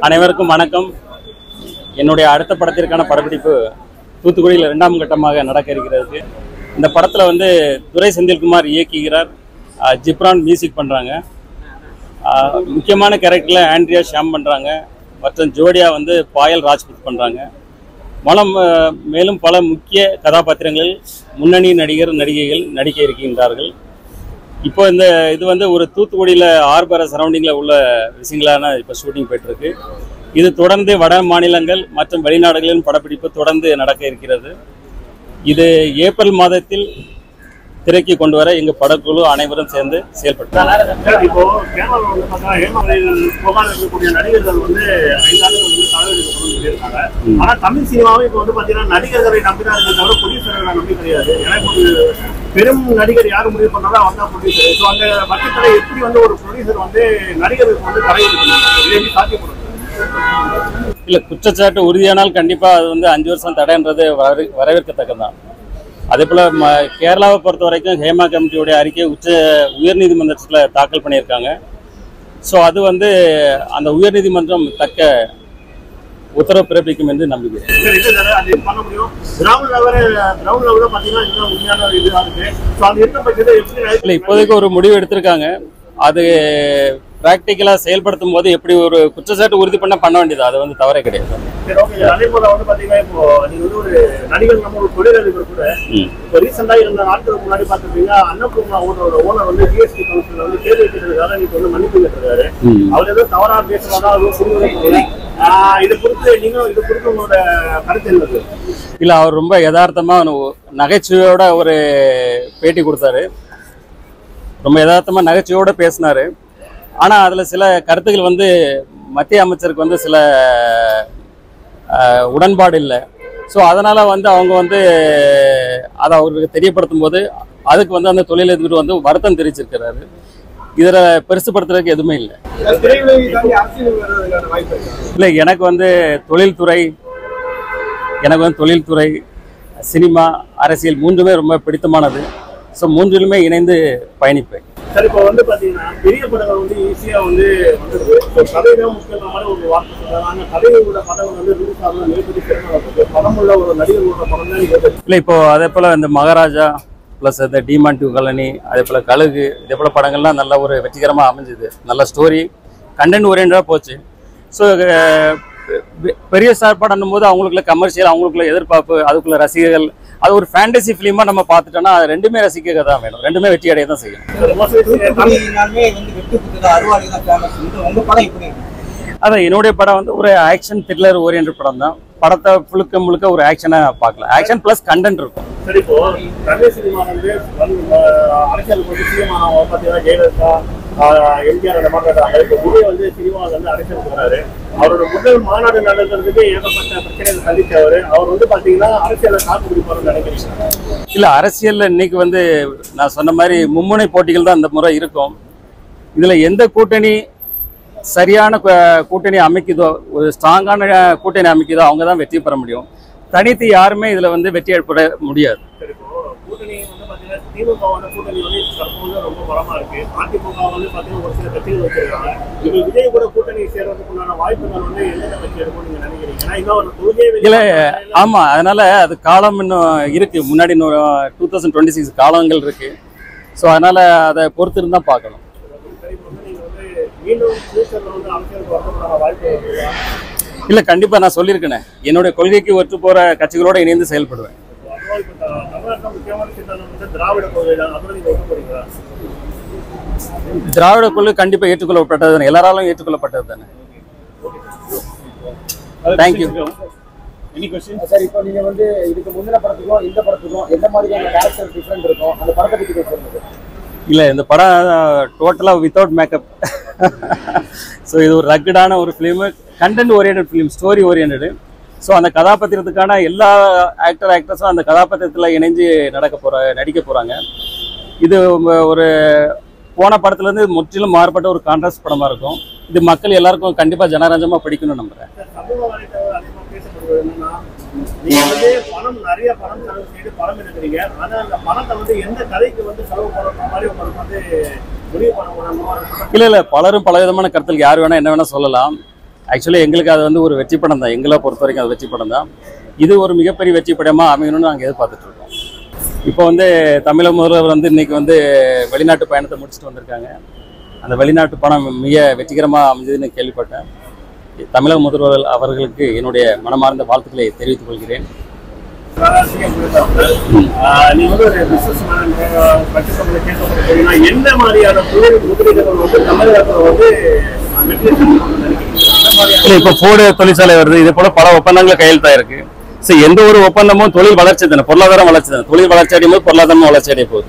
அனைவருக்கும் வணக்கம் என்னுடைய அடுத்த படத்திற்கான படப்பிடிப்பு தூத்துக்குடியில் இரண்டாம் கட்டமாக நடக்க இருக்கிறது இந்த படத்தில் வந்து துரை செந்தில்குமார் இயக்குகிறார் அஹ் ஜிப்ரான் மியூசிக் பண்ணுறாங்க முக்கியமான கேரக்டரில் ஆண்ட்ரியா ஷாம் பண்ணுறாங்க மற்றும் ஜோடியா வந்து பாயல் ராஜ்புத் பண்ணுறாங்க மலம் அஹ், மேலும் பல முக்கிய கதாபாத்திரங்களில் முன்னணி நடிகர் நடிகைகள் நடிக்க இருக்கின்றார்கள் இப்போ இந்த இது வந்து ஒரு தூத்துக்குடியில் ஆர்பர சரௌண்டிங்கில் உள்ள விஷயங்களான இப்போ ஷூட்டிங் போயிட்டுருக்கு இது தொடர்ந்து வட மாநிலங்கள் மற்றும் வெளிநாடுகளிலும் படப்பிடிப்பு தொடர்ந்து நடக்க இருக்கிறது இது ஏப்ரல் மாதத்தில் திரைக்கு கொண்டு வர எங்கள் படக்குழு அனைவரும் சேர்ந்து செயல்பட்டு சார், இப்போ கேரளாவில் வந்து பார்த்தா ஹேமமலையில் புகார் இருக்கக்கூடிய நடிகர்கள் வந்து ஐந்தாண்டுகள் வந்து தலைவர்கள் கொண்டு சொல்லியிருக்காங்க ஆனா தமிழ் சினிமாவும் இப்போ வந்து பாத்தீங்கன்னா நடிகர்களை நம்பிதான் இருக்கே தவிர ப்ரொடியூசர்களை நம்பி கிடையாது எனக்கு ஒரு பெரும் நடிகர் யார் முடிவு பண்ணாலும் அவன் தான் ப்ரொடியூசர் ஸோ அந்த பட்சத்துல எப்படி வந்து ஒரு ப்ரொடியூசர் வந்து நடிகருக்கு வந்து தலையிடுது இது எப்படி சாத்தியப்படுது இல்லை குற்றச்சாட்டு உறுதியானால் கண்டிப்பாக அது வந்து அஞ்சு வருஷம் தடைன்றது வர வரவேற்கத்தக்கதான் அதே போல் ம கேரளாவை பொறுத்த வரைக்கும் ஹேமா கமிட்டியுடைய அறிக்கையை உச்ச உயர்நீதிமன்றத்தில் தாக்கல் பண்ணியிருக்காங்க ஸோ அது வந்து அந்த உயர்நீதிமன்றம் தக்க உத்தரவு பிறப்பிக்கும் என்று நம்புகிறேன் சார் இல்லை சார் அது பண்ண முடியும் கிரவுண்ட் லெவல் கிரவுண்ட் லெவலில் பார்த்தீங்கன்னா இதுதான் உண்மையான ஒரு இதுவாக இருக்கு ஸோ அது இருந்த பட்சத்தில் எப்படி இல்லை இப்போதைக்கு ஒரு முடிவு எடுத்திருக்காங்க அது ப்ராக்டிக்கலாக செயல்படுத்தும் போது எப்படி ஒரு குற்றச்சாட்டு உறுதி பண்ண பண்ண வேண்டியது அது வந்து தவறே கிடையாது சரி ஓகே அதே போல வந்து பாத்தீங்கன்னா இப்போ நீங்க வந்து ஒரு நடிகர் நம்ம ஒரு தொழிலதிபர் கூட ம் இப்போ ரீசெண்டா இருந்த நாட்களுக்கு முன்னாடி பாத்துருப்பீங்க அன்னபூர்ணா ஓனரோட ஓனர் வந்து ஜிஎஸ்டி கவுன்சில் வந்து கேள்வி கேட்டதுக்காக நீங்க வந்து மன்னிப்பு கேட்டிருக்காரு ம் அவர் ஏதோ தவறா பேசுறதா அதுவும் புரிஞ்சு இது குறித்து நீங்களும் இது குறித்து உங்களோட கருத்து என்னது இல்லை அவர் ரொம்ப யதார்த்தமாக நகைச்சுவையோட ஒரு பேட்டி கொடுத்தாரு ரொம்ப யதார்த்தமாக நகைச்சுவையோட பேசினாரு ஆனால் அதில் சில கருத்துக்கள் வந்து மத்திய அமைச்சருக்கு வந்து சில அஹ், உடன்பாடு இல்லை ஸோ அதனால் வந்து அவங்க வந்து அதை அவருக்கு தெரியப்படுத்தும் போது அதுக்கு வந்து அந்த தொழிலதிபர் வந்து வருத்தம் தெரிவிச்சிருக்கிறாரு இதில் பெருசுப்படுத்துறதுக்கு எதுவுமே இல்லை இல்லை எனக்கு வந்து தொழில்துறை எனக்கு வந்து தொழில்துறை சினிமா அரசியல் மூன்றுமே ரொம்ப பிடித்தமானது ஸோ மூன்றிலுமே இணைந்து பயணிப்பேன் சரி இப்போ வந்து பாத்தீங்கன்னா பெரிய படங்கள் வந்து ஈஸியா வந்து வந்துருது இப்போ கதை தான் முக்கியமான ஒரு வார்த்தை சொல்றாங்க ஆனா கதையோட படங்கள் வந்து ரிலீஸ் ஆகணும் மிகப்பெரிய சிறப்பாக படம் உள்ள ஒரு நடிகர்களோட படம் தான் நீங்க இல்லை இப்போ அதே போல் இந்த மகாராஜா ப்ளஸ் இந்த டிமான் டூ கலனி அதே போல் கழுகு இதே போல் படங்கள்லாம் நல்ல ஒரு வெற்றிகரமாக அமைஞ்சுது நல்ல ஸ்டோரி கண்டென்ட் ஓரியண்டாக போச்சு ஸோ பெரிய ஸ்டார் படம் போது அவங்களுக்குள்ள கமர்ஷியல் அவங்களுக்குள்ள எதிர்பார்ப்பு அதுக்குள்ள ரசிகர்கள் அது ஒரு ஃபேண்டசி ஃபிலிமாக நம்ம பார்த்துட்டோம்னா அது ரெண்டுமே ரசிக்க தான் வேணும் ரெண்டுமே வெற்றி அடைய தான் செய்யணும் மோஸ்ட்லி தூத்துக்குடினாலுமே வந்து வெட்டு குத்துது அறுவாடி தான் ஃபேமஸ் உங்க படம் எப்படி இருக்கு அதான் என்னுடைய படம் வந்து ஒரு ஆக்ஷன் த்ரில்லர் ஓரியன்ட் படம் தான் படத்தை முழுக்க முழுக்க ஒரு ஆக்ஷனை பார்க்கலாம் ஆக்ஷன் ப்ளஸ் கண்டென்ட் இருக்கும் சரி இப்போ தமிழ் சினிமா வந்து வந்து, ஆஹ், அரசியலுக்கு வந்து சிஎம் ஆனவங்க பார்த்தீங்கன்னா ஜெயலலிதா ஆஹ், எம்ஜிஆர் அந்த மாதிரி இருக்காங்க இப்போ விஜய் வந்து சினிமாவில் வந்து அரசியலுக்கு வராரு அவரோட முதல் மாநாடு நடத்துறதுக்கு ஏகப்பட்ட பிரச்சனைகள் சந்திச்சவர் அவர் வந்து பார்த்தீங்கன்னா அரசியலை தாக்கு பிடிப்பாருன்னு நினைக்கிறீங்க இல்லை அரசியலில் இன்னைக்கு வந்து நான் சொன்ன மாதிரி மும்முனை போட்டிகள் தான் இந்த முறை இருக்கும் இதில் எந்த கூட்டணி சரியான கு- கூட்டணி அமைக்குதோ ஒரு ஸ்ட்ராங்கான கூட்டணி அமைக்குதோ அவங்க தான் வெற்றி பெற முடியும் தனித்து யாருமே இதில் வந்து வெற்றி ஏற்பட முடியாது சரி இப்போ கூட்டணி வந்து பார்த்தீங்கன்னா திமுக வந்து கூட்டணி வந்து தற்போது ரொம்ப பலமா இருக்கு அதிமுக வந்து பார்த்தீங்கன்னா ஒரு சில கட்சிகள் வச்சிருக்காங்க இப்போ விஜய் கூட கூட்டணி சேர்றதுக்குண்டான வாய்ப்புகள் வந்து எந்தெந்த கட்சி இருக்கும்னு நீங்க நினைக்கிறீங்க ஏன்னா இன்னும் ஒரு தொகுதியே இல்லை ஆமாம் அதனால் அது காலம் இன்னும் இருக்குது முன்னாடி இன்னும் டூ தௌசண்ட் டுவெண்ட்டி சிக்ஸ் காலங்கள் இருக்குது ஸோ அதனால் அதை பொறுத்து தான் பார்க்கணும் சரி, இப்போ வந்து நீங்க வந்து மீண்டும் ஃபியூச்சர்ல வந்து அரசியலுக்கு வரதுக்கான வாய்ப்பு இருக்குதா? இல்லை கண்டிப்பாக நான் சொல்லியிருக்கேனே என்னுடைய கொள்கைக்கு ஒற்று போகிற கட்சிகளோடு இணைந்து செயல்படுவேன் அதுவும் இப்போ த- தமிழ்நாட்டுல முக்கியமான சித்தாந்தம் வந்து திராவிட கொள்கை தான் அப்புறம் நீங்க ஒத்து போறீங்களா திராவிட கொள்கை கண்டிப்பாக ஏற்றுக்கொள்ளப்பட்டது தானே எல்லாராலும் ஏற்றுக்கொள்ளப்பட்டது தானே தேங்க்யூ எனி கொஸ்டின் சார் இப்போ நீங்க வந்து இதுக்கு முந்தின படத்துக்கும் இந்த படத்துக்கும் எந்த மாதிரியான கேரக்டர் டிஃப்ரெண்ட் இருக்கும் அந்த படத்தை பத்தி பேசுறது இல்லை இந்த படம் டோட்டலாக வித்தவுட் மேக்கப் ஸோ இது ஒரு ரக்கடான ஒரு film content oriented film story oriented so அந்த கதாபாத்திரத்துக்கான எல்லா ஆக்டர் ஆக்ட்ரஸும் அந்த கதாபாத்திரத்தில் இணைஞ்சு நடக்க போகிற நடிக்க போகிறாங்க இது ம- ஒரு போன படத்துலேருந்து முற்றிலும் மாறுபட்ட ஒரு கான்ட்ராஸ்ட் படமாக இருக்கும் இது மக்கள் எல்லாருக்கும் கண்டிப்பாக ஜனரஞ்சமாக பிடிக்கும்னு நம்புகிறேன் சமூக வலைத்தளம் அதிகமா பேசப்படுவது என்னன்னா நீங்க வந்து பணம் நிறைய பணம் செலவு செய்து பணம் எடுக்கிறீங்க ஆனா அந்த பணத்தை வந்து எந்த கதைக்கு வந்து செலவு பண்ணுற மாதிரி உங்களுக்கு வந்து முடிவு பண்ண முடியுமா இல்லை இல்லை பலரும் பல விதமான கருத்தில் யார் வேணால் என்ன வேணால் சொல்லலாம் ஆக்சுவலி எங்களுக்கு அது வந்து ஒரு வெற்றி படம் தான் எங்களை பொறுத்த வரைக்கும் அது வெற்றி படம் தான் இது ஒரு மிகப்பெரிய வெற்றி படமாக அமையணும்னு நாங்கள் எதிர்பார்த்துட்டு இருக்கோம் இப்போ வந்து தமிழக முதல்வர் வந்து இன்னைக்கு வந்து வெளிநாட்டு பயணத்தை முடிச்சுட்டு வந்திருக்காங்க அந்த வெளிநாட்டு படம் மிக வெற்றிகரமாக அமைஞ்சதுன்னு கேள்விப்பட்டேன் தமிழக முதல்வர் அவர்களுக்கு என்னுடைய மனமார்ந்த வாழ்த்துக்களை தெரிவித்துக் கொள்கிறேன் ஆஹ் நீங்க வந்து ஒரு பிசினஸ் மேன் பட்சத்தில் கேட்கப்படுறீங்கன்னா எந்த மாதிரியான தொழில் முதலீடுகள் வந்து தமிழகத்தில் வந்து வெற்றி பெறணும்னு நினைக்கிறீங்க அந்த மாதிரியான இல்லை இப்போ ஃபோர்டு தொழிற்சாலை வருது இது போல பல ஒப்பந்தங்கள் கையெழுத்தாயிருக்கு சரி எந்த ஒரு ஒப்பந்தமும் தொழில் வளர்ச்சி தானே பொருளாதாரம் வளர்ச்சி தானே தொழில் வளர்ச்சி அடையும் போது பொருளாதாரமும் வளர்ச்சி அடைய போகுது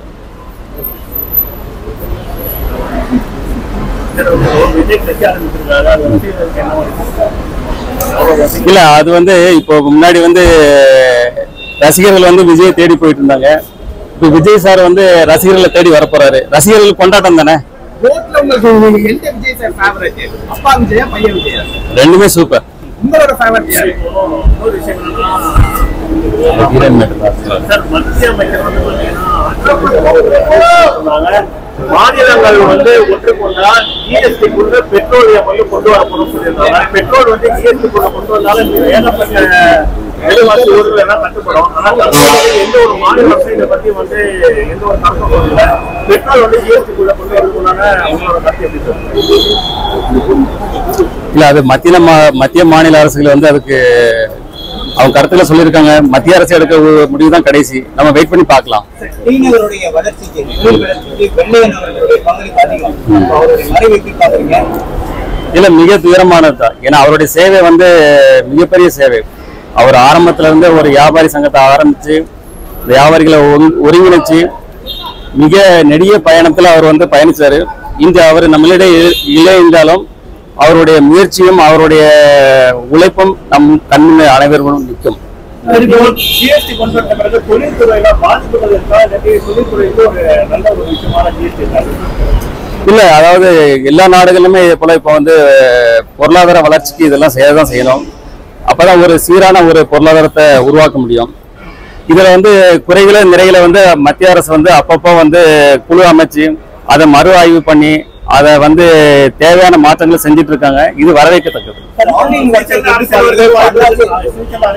விஜய் கட்சி ஆரம்பிச்சிருக்காரு அது ரசிகர்களுக்கு என்ன மாதிரி இல்ல அது வந்து இப்போ முன்னாடி வந்து ரசிகர்கள் வந்து விஜய் தேடி போயிட்டு இருந்தாங்க இப்போ விஜய் சார் வந்து ரசிகர்களை தேடி வர போறாரு ரசிகர்கள் கொண்டாட்டம் தானே ரோட்ல உங்களுக்கு எந்த விஜய் சார் ஃபேவரட் அப்பா விஜயா பையன் விஜயா ரெண்டுமே சூப்பர் உங்களோட ஃபேவரட் யாரு இன்னொரு விஷயம் என்னன்னா சார் மத்திய அமைச்சர் வந்து பாத்தீங்கன்னா சொன்னாங்க மாநிலங்கள் வந்து ஒற்றுக்கொண்டால் ஜிஎஸ்டிக்குள்ள பெட்ரோலியம் வந்து கொண்டு வரப்படும் சொல்லியிருந்தாங்க பெட்ரோல் வந்து ஜிஎஸ்டிக்குள்ள கொண்டு வந்தாலும் இந்த ஏகப்பட்ட விலைவாசி ஊர்கள் எல்லாம் கட்டுப்படும் ஆனா தற்போது எந்த ஒரு மாநில அரசு இதை பத்தி வந்து எந்த ஒரு கருத்தும் சொல்லல பெட்ரோல் வந்து ஜிஎஸ்டிக்குள்ள கொண்டு வரதுக்குள்ளான அவங்களோட கருத்து எப்படி சார் இல்ல அது மத்திய மா- மத்திய மாநில அரசுகள் வந்து அதுக்கு அவங்க கருத்துல சொல்லியிருக்காங்க மத்திய அரசு எடுக்க ஒரு முடிவு தான் கடைசி நம்ம வெயிட் பண்ணி பார்க்கலாம் ஸ்ரீநகருடைய வளர்ச்சிக்கு தொழில் வளர்ச்சிக்கு வெள்ளையன் அவர்களுடைய பங்களிப்பு அதிகம் அப்ப அவருடைய மறைவு எப்படி பாக்குறீங்க இல்ல மிக துயரமானது தான் ஏன்னா அவருடைய சேவை வந்து மிகப்பெரிய சேவை அவர் ஆரம்பத்துல இருந்து ஒரு வியாபாரி சங்கத்தை ஆரம்பிச்சு வியாபாரிகளை ஒருங்- ஒருங்கிணைச்சு மிக நெடிய பயணத்துல அவர் வந்து பயணிச்சாரு இன்று அவர் நம்மளிடையே இ- இல்லை என்றாலும் அவருடைய முயற்சியும் அவருடைய உழைப்பும் நம் கண்முன்னே அனைவரும் நிற்கும் ஜிஎஸ்டி கொண்டு வந்த பிறகு தொழில்துறையில பாதிப்புகள் இருக்கா இல்லாட்டி தொழில்துறைக்கு ஒரு நல்ல ஒரு விஷயமான ஜிஎஸ்டி இருக்காது இல்ல அதாவது எல்லா நாடுகளிலுமே இதே போல இப்போ வந்து பொருளாதார வளர்ச்சிக்கு இதெல்லாம் செய்ய தான் செய்யணும் அப்பதான் ஒரு சீரான ஒரு பொருளாதாரத்தை உருவாக்க முடியும் இதுல வந்து குறைகளை நிறைகளை வந்து மத்திய அரசு வந்து அப்பப்போ வந்து குழு அமைச்சு அதை மறு ஆய்வு பண்ணி அதை வந்து தேவையான மாற்றங்களை செஞ்சுட்டு இருக்காங்க இது வரவேற்கத்தக்கது சார் ஆன்லைன் வர்த்தகம் எப்படி பாக்குறீங்க?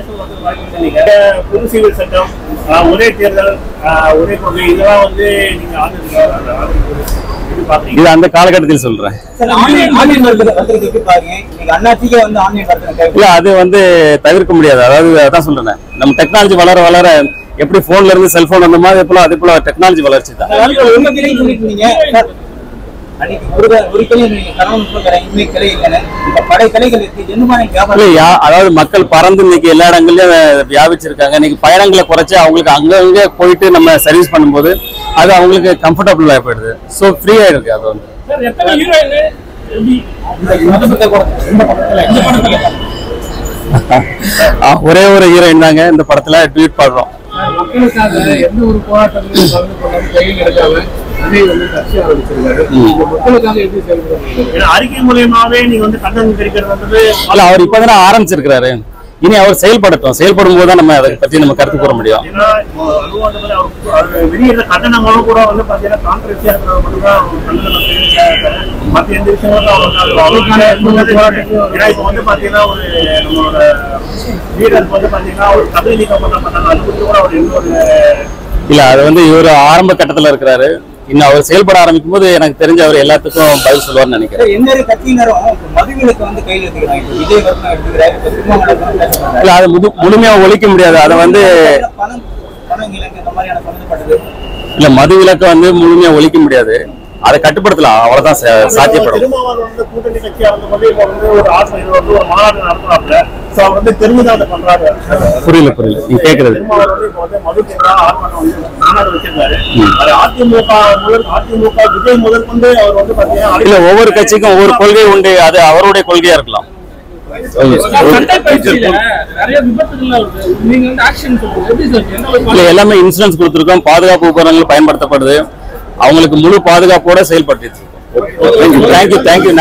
புது சிவில் சட்டம் ஆஹ், ஒரே தேர்தல் ஆஹ், ஒரே கொள்கை இதெல்லாம் வந்து நீங்க ஆதரிக்கிறீங்க இது பாக்குறீங்க இது அந்த காலகட்டத்தில் சொல்றேன் சார் ஆன்லைன் ஆன்லைன் வர்த்தகம் வர்த்தகத்தை எப்படி பாருங்க இன்னைக்கு அண்ணாச்சிக்கே வந்து ஆன்லைன் வர்த்தகம் தேவை இல்ல அது வந்து தவிர்க்க முடியாது அதாவது அதான் சொல்றேன் நம்ம டெக்னாலஜி வளர வளர எப்படி போன்ல இருந்து செல்போன் அந்த மாதிரி போல அதே போல டெக்னாலஜி வளர்ச்சி தான் உங்க கிளை சொல்லிட்டு இருந்தீங்க சார் அன்னைக்கு ஒரு ஒரு கிளை நீங்க கணவன் கொடுக்குற இனிமே கிளை இல்லைன்னு இப்ப படை கிளைகள் இருக்கு எந்த மாதிரி இல்ல வியாபாரம் யா அதாவது மக்கள் பறந்து இன்னைக்கு எல்லா இடங்கள்லயும் வியாபிச்சிருக்காங்க இன்னைக்கு பயணங்களை குறைச்சு அவங்களுக்கு அங்கங்க போயிட்டு நம்ம சர்வீஸ் பண்ணும்போது அது அவங்களுக்கு கம்ஃபர்டபுளா போயிடுது ஸோ ஃப்ரீயா இருக்கு அது வந்து ஆ, ஒரே ஒரு ஹீரோயின் தாங்க இந்த படத்துல ட்வீட் பாடுறோம் மக்களுக்காக எந்த ஒரு போராட்டத்திலும் கலந்து கொள்ளாம கையில் எடுக்காம விஜய் வந்து கட்சி ஆரம்பிச்சிருக்காரு இந்த மக்களுக்காக எப்படி செயல்படுறாங்க ஏன்னா அறிக்கை மூலியமாவே நீங்க வந்து கண்டனம் தெரிவிக்கிறது வந்து இல்ல அவர் இப்பதானே ஆரம்பிச்சிருக்கிறாரு இனி அவர் செயல்படட்டும் செயல்படும் போது தான் நம்ம அதை பத்தி நம்ம கருத்து கூற முடியும் ஏன்னா இப்போ அதுவும் அந்த மாதிரி அவர் அவர் வெளியிடுற கண்டனங்களும் கூட வந்து பாத்தீங்கன்னா கான்ட்ரவர்சியா இருக்கிறது மட்டும் தான் அவர் கண்டனம் தெரிவிக்கிறாரு மத்த எந்த விஷயங்களும் அவர் அவருக்கான ஏன்னா இப்போ வந்து பாத்தீங்கன்னா ஒரு நம்மளோட லீடருக்கு வந்து பாத்தீங்கன்னா ஒரு தகுதி நீக்கம் பண்ண பண்ணாங்க அது குறித்து கூட அவர் எந்த ஒரு இல்ல அது வந்து இவர் ஆரம்ப கட்டத்துல இருக்கிறாரு இன்னும் அவர் செயல்பட ஆரம்பிக்கும் போது எனக்கு தெரிஞ்ச அவர் எல்லாத்துக்கும் பதில் சொல்லுவார்னு நினைக்கிறேன் சார், எந்த ஒரு கட்சியினரும் இப்ப மதுவிலக்கு வந்து கையில் எடுத்துக்கிறாங்க இப்ப விஜய் வர்த்தகம் எடுத்துக்கிறாரு இப்ப திருமாவளவன் வந்து பேசுறாங்க. இல்ல அதை முழு முழுமையா ஒழிக்க முடியாது அதை வந்து பணம் பணம் இலக்கு இந்த மாதிரியான சம்மந்தப்பட்டது இல்ல மது விலக்கை வந்து முழுமையா ஒழிக்க முடியாது அதை கட்டுப்படுத்தலாம் அவ்வளவுதான் சா- சாத்தியப்படும் திருமாவளவன் வந்து கூட்டணி கட்சியா இருந்த போது இப்போ வந்து ஒரு ஆத்ம இது வந்து ஒரு மாநாடு நடத்துறாப்ல சோ அவர் வந்து தெரிஞ்சுதான் அதை பண்றாரு புரியல புரியல நீ கேக்குறது திருமாவளவன் வந்து இப்போ வந்து மதுக்கு எதிராக ஆர்ப்பாட்டம் வந்து மாநாடு வச்சிருக்காரு அது அதிமுக முதல் அதிமுக விஜய் முதல் கொண்டு அவர் வந்து பாத்தீங்கன்னா இல்ல ஒவ்வொரு கட்சிக்கும் ஒவ்வொரு கொள்கை உண்டு அது அவருடைய கொள்கையா இருக்கலாம் நிறைய விபத்துகள் வருது நீங்க வந்து ஆக்ஷன் சொல்லுங்க எப்படி சார் என்ன ஒரு இல்ல எல்லாமே இன்சூரன்ஸ் கொடுத்துருக்கோம் பாதுகாப்பு உபகரணங்கள் பயன்படுத்தப்படுது அவங்களுக்கு முழு பாதுகாப்போட செயல்பட்டு தேங்க்யூ தேங்க்யூ